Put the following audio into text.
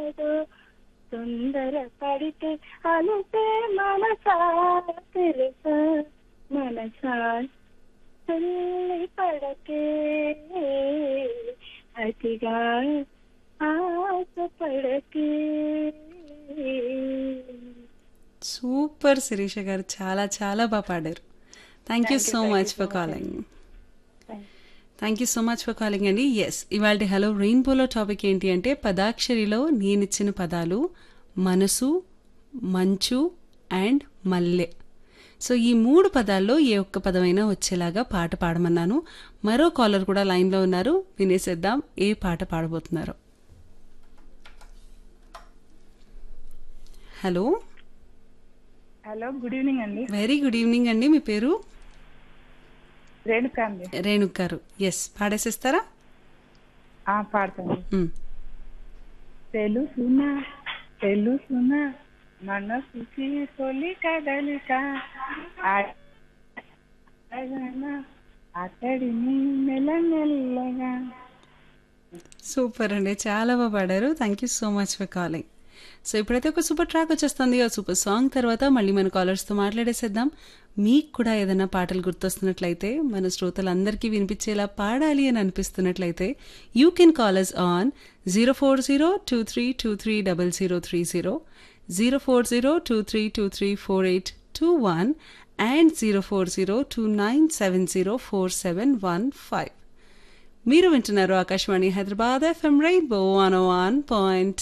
కాదు తొందర పడితే అలుపే మనసా తెలుసా మనసా తల్లి పడకే అతిగా ఆశ పడకే సూపర్ శిరీష గారు చాలా చాలా బాగా పాడారు thank you Thank you, so thank much you for so much calling Thank thank you so much for calling అండి ఎస్ ఇవాళ హలో రెయిన్బోలో టాపిక్ ఏంటి అంటే పదాక్షరిలో నేనిచ్చిన పదాలు మనసు మంచు అండ్ మల్లె సో ఈ మూడు పదాల్లో ఏ ఒక్క పదమైనా వచ్చేలాగా పాట పాడమన్నాను మరో కాలర్ కూడా లైన్లో ఉన్నారు వినేసేద్దాం ఏ పాట పాడబోతున్నారు హలో హలో గుడ్ ఈవినింగ్ అండి వెరీ గుడ్ ఈవినింగ్ అండి మీ పేరు రేణుక అండి రేణుక్ గారు ఎస్ పాడేసేస్తారా ఆ, పాడతాను మ్. తెలుసునా తెలుసునా మనసుకి తొలి కదలిక ఆ- అడగనా అతడిని మెల్లమెల్లగా సూపర్ అండి చాలా బాగా పాడారు thank you so much for calling so ఇప్పుడైతే ఒక సూపర్ ట్రాక్ వచ్చేస్తుంది ఆ సూపర్ సాంగ్ తర్వాత మళ్ళీ మన కాలర్స్తో మాట్లాడేసేద్దాం మీకు కూడా ఏదైనా పాటలు గుర్తొస్తున్నట్లయితే మన శ్రోతలందరికీ వినిపించేలా పాడాలి అని అనిపిస్తున్నట్లయితే you can callers on zero four zero two three two three double zero three zero zero four zero two three two three four eight two one and zero four zero two nine seven zero four seven one five మీరు వింటున్నారు Akashvani Hyderabad FM rainbow one one point